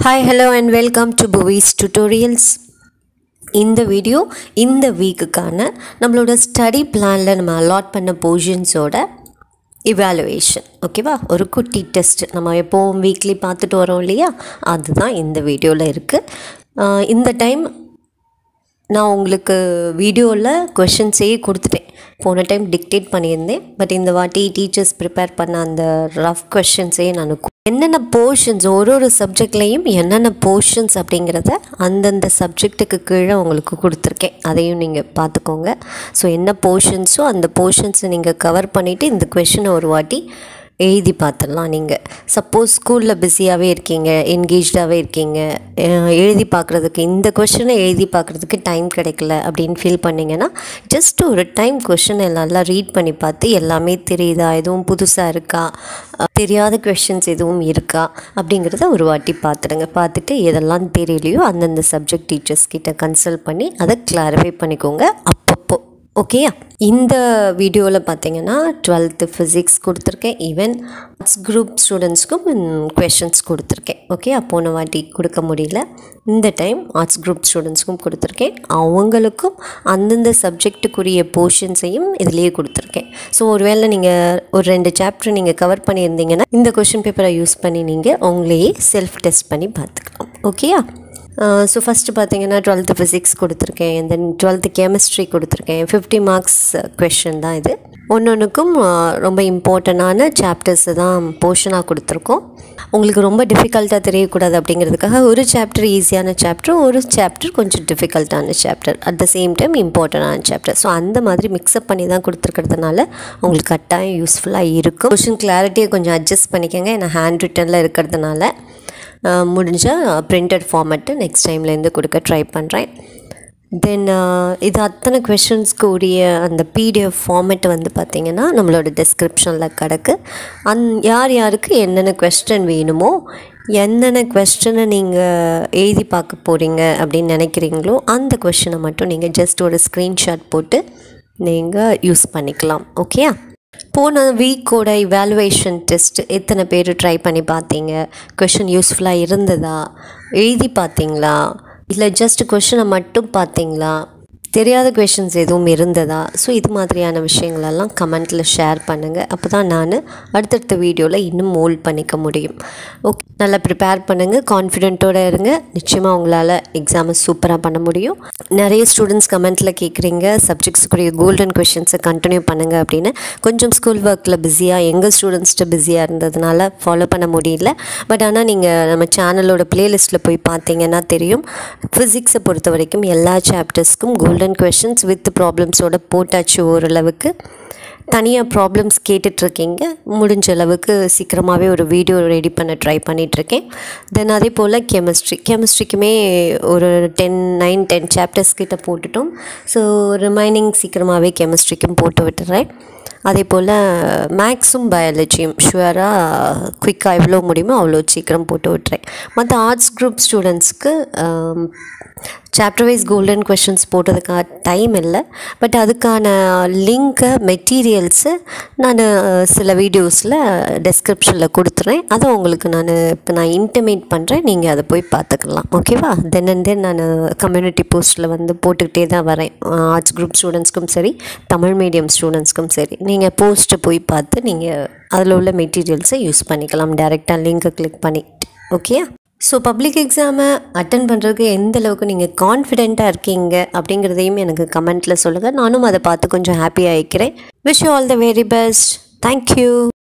hi hello and welcome to Puvi's tutorials இந்த video இந்த வீக்குக்கான நம்மளோட ஸ்டடி பிளானில் நம்ம அலாட் பண்ண போர்ஷன்ஸோட இவாலுவேஷன் ஓகேவா ஒரு குட்டி டெஸ்ட் நம்ம எப்போவும் வீக்லி பார்த்துட்டு வரோம் இல்லையா அதுதான் இந்த வீடியோவில் இருக்குது இந்த டைம் நான் உங்களுக்கு வீடியோவில் கொஷின்ஸே கொடுத்துட்டேன் போன டைம் டிக்டேட் பண்ணியிருந்தேன் பட் இந்த வாட்டி டீச்சர்ஸ் ப்ரிப்பேர் பண்ண அந்த ரஃப் கொஷின்ஸே நான் கு- என்னென்ன போர்ஷன்ஸ் ஒரு ஒரு சப்ஜெக்ட்லேயும் என்னென்ன போர்ஷன்ஸ் அப்படிங்கிறத அந்தந்த சப்ஜெக்ட்டுக்கு கீழே உங்களுக்கு கொடுத்துருக்கேன் அதையும் நீங்கள் பார்த்துக்கோங்க ஸோ என்ன போர்ஷன்ஸோ அந்த போர்ஷன்ஸை நீங்கள் கவர் பண்ணிவிட்டு இந்த கொஷினை ஒரு வாட்டி எழுதி பார்த்துடலாம் நீங்கள் சப்போஸ் ஸ்கூலில் பிஸியாகவே இருக்கீங்க என்கேஜாகவே இருக்கீங்க அஹ் எழுதி பார்க்குறதுக்கு இந்த கொஷினை எழுதி பார்க்குறதுக்கு டைம் கிடைக்கல அப்படின்னு ஃபீல் பண்ணிங்கன்னா ஜஸ்ட் ஒரு டைம் கொஷினை நல்லா ரீட் பண்ணி பார்த்து எல்லாமே தெரியுதா எதுவும் புதுசாக இருக்கா அஹ் தெரியாத கொஷின்ஸ் எதுவும் இருக்கா அப்படிங்கிறத ஒரு வாட்டி பார்த்துடுங்க பார்த்துட்டு எதெல்லாம் தெரியலையோ அந்தந்த சப்ஜெக்ட் டீச்சர்ஸ் கிட்ட கன்சல்ட் பண்ணி அதை கிளாரிஃபை பண்ணிக்கோங்க அப்பப்போ ஓகேயா இந்த வீடியோவில் பார்த்தீங்கன்னா டுவெல்த்து ஃபிசிக்ஸ் கொடுத்துருக்கேன் ஈவன் ஆர்ட்ஸ் குரூப் ஸ்டூடெண்ட்ஸ்க்கும் கொஷின்ஸ் கொடுத்துருக்கேன் ஓகே போன வாட்டி கொடுக்க முடியல இந்த டைம் ஆர்ட்ஸ் குரூப் ஸ்டூடெண்ட்ஸ்க்கும் கொடுத்துருக்கேன் அவங்களுக்கும் அந்தந்த சப்ஜெக்ட்டுக்குரிய போர்ஷன்ஸையும் இதுலேயே கொடுத்துருக்கேன் ஸோ ஒருவேளை நீங்கள் ஒரு ரெண்டு சாப்டர் நீங்கள் கவர் பண்ணியிருந்தீங்கன்னா இந்த கொஷின் பேப்பரை யூஸ் பண்ணி நீங்கள் உங்களையே செல்ஃப் டெஸ்ட் பண்ணி பார்த்துக்கலாம் ஓகேயா ஸோ ஃபஸ்ட்டு பார்த்தீங்கன்னா டுவெல்த்து ஃபிசிக்ஸ் கொடுத்துருக்கேன் தென் டுவெல்த்து கெமிஸ்ட்ரி கொடுத்துருக்கேன் ஃபிஃப்டி மார்க்ஸ் கொஷின் தான் இது ஒன்று ஒன்றுக்கும் ரொம்ப இம்பார்ட்டண்டான சாப்டர்ஸை தான் போர்ஷனாக கொடுத்துருக்கோம் உங்களுக்கு ரொம்ப டிஃபிகல்ட்டாக தெரியக்கூடாது அப்படிங்கிறதுக்காக ஒரு சாப்டர் ஈஸியான சாப்டர் ஒரு சாப்டர் கொஞ்சம் டிஃபிகல்ட்டான chapter at the same time இம்பார்ட்டண்டான சாப்டர் ஸோ அந்த மாதிரி மிக்சப் பண்ணி தான் கொடுத்துருக்கிறதுனால உங்களுக்கு கட்டாயம் யூஸ்ஃபுல்லாக இருக்கும் கொஷின் கிளாரிட்டியை கொஞ்சம் அட்ஜஸ்ட் பண்ணிக்கோங்க ஏன்னா ஹேண்ட் ரிட்டனில் இருக்கிறதுனால முடிஞ்சால் பிரிண்டட் ஃபார்மேட்டு நெக்ஸ்ட் டைம்லேருந்து கொடுக்க ட்ரை பண்ணுறேன் தென் இது அத்தனை கொஷின்ஸ்க்கு உரிய அந்த பிடிஎஃப் ஃபார்மேட் வந்து பார்த்திங்கன்னா நம்மளோட டிஸ்கிரிப்ஷனில் கிடக்கு அந் யார் யாருக்கு என்னென்ன கொஸ்டின் வேணுமோ என்னென்ன கொஸ்டினை நீங்கள் எழுதி பார்க்க போகிறீங்க அப்படின்னு நினைக்கிறீங்களோ அந்த கொஷினை மட்டும் நீங்கள் ஜஸ்ட் ஒரு ஸ்க்ரீன்ஷாட் போட்டு நீங்கள் யூஸ் பண்ணிக்கலாம் ஓகேயா போன வீக்கோட இவாலுவேஷன் டெஸ்ட் எத்தனை பேர் ட்ரை பண்ணி பார்த்தீங்க கொஷின் யூஸ்ஃபுல்லாக இருந்ததா எழுதி பார்த்தீங்களா இல்லை ஜஸ்ட் கொஷினை மட்டும் பார்த்தீங்களா தெரியாத கொஷின்ஸ் எதுவும் இருந்ததா ஸோ இது மாதிரியான விஷயங்களெல்லாம் கமெண்ட்டில் ஷேர் பண்ணுங்கள் அப்போ தான் நான் அடுத்தடுத்த வீடியோவில் இன்னும் மோல்ட் பண்ணிக்க முடியும் ஓகே நல்லா ப்ரிப்பேர் பண்ணுங்கள் கான்ஃபிடென்ட்டோடு இருங்க நிச்சயமாக உங்களால் எக்ஸாமை சூப்பராக பண்ண முடியும் நிறைய ஸ்டூடெண்ட்ஸ் கமெண்ட்டில் கேட்குறீங்க சப்ஜெக்ட்ஸுக்குரிய கோல்டன் கொஷின்ஸை கண்டினியூ பண்ணுங்கள் அப்படின்னு கொஞ்சம் ஸ்கூல் ஒர்க்கில் பிஸியாக எங்கள் ஸ்டூடெண்ட்ஸ்ட்டு பிஸியாக இருந்ததுனால ஃபாலோ பண்ண முடியல பட் ஆனால் நீங்கள் நம்ம சேனலோட பிளேலிஸ்ட்டில் போய் பார்த்தீங்கன்னா தெரியும் ஃபிசிக்ஸை பொறுத்த வரைக்கும் எல்லா சாப்டர்ஸ்க்கும் கோல்டன் கொஷின்ஸ் வித் ப்ராப்ளம்ஸோட போட்டாச்சு ஓரளவுக்கு தனியாக ப்ராப்ளம்ஸ் கேட்டுட்ருக்கீங்க முடிஞ்ச அளவுக்கு சீக்கிரமாகவே ஒரு வீடியோ ரெடி பண்ண ட்ரை பண்ணிகிட்ருக்கேன் தென் அதே போல் கெமிஸ்ட்ரி கெமிஸ்ட்ரிக்குமே ஒரு டென் நைன் டென் சாப்டர்ஸ் கிட்ட போட்டுட்டோம் ஸோ ரிமைனிங் சீக்கிரமாகவே கெமிஸ்ட்ரிக்கும் போட்டு விட்டுறேன் அதே போல் மேக்ஸும் பயாலஜியும் ஷுவராக குயிக்காக எவ்வளோ முடியுமோ அவ்வளோ சீக்கிரம் போட்டு விட்டுறேன் மற்ற ஆர்ட்ஸ் குரூப் ஸ்டூடெண்ட்ஸ்க்கு சாப்டர் வைஸ் கோல்டன் கொஷின்ஸ் போட்டதுக்கான டைம் இல்லை பட் அதுக்கான லிங்க்கை மெட்டீரியல்ஸு நான் சில வீடியோஸில் டெஸ்கிரிப்ஷனில் கொடுத்துறேன் அதை உங்களுக்கு நான் இப்போ நான் இன்டிமேட் பண்ணுறேன் நீங்கள் அதை போய் பார்த்துக்கலாம் ஓகேவா தென் அண்ட் தென் நான் கம்யூனிட்டி போஸ்ட்டில் வந்து போட்டுக்கிட்டே தான் வரேன் ஆர்ட்ஸ் குரூப் ஸ்டூடெண்ட்ஸ்க்கும் சரி தமிழ் மீடியம் ஸ்டூடெண்ட்ஸ்க்கும் சரி நீங்கள் போஸ்ட்டை போய் பார்த்து நீங்கள் அதில் உள்ள மெட்டீரியல்ஸை யூஸ் பண்ணிக்கலாம் டேரெக்டாக லிங்க்கை கிளிக் பண்ணிட்டு ஓகே ஸோ பப்ளிக் எக்ஸாமை அட்டன் பண்ணுறதுக்கு எந்த அளவுக்கு நீங்கள் கான்ஃபிடெண்ட்டாக இருக்கீங்க அப்படிங்கிறதையும் எனக்கு கமெண்ட்டில் சொல்லுங்கள் நானும் அதை பார்த்து கொஞ்சம் ஹாப்பியாக இருக்கிறேன் wish you all the very best thank you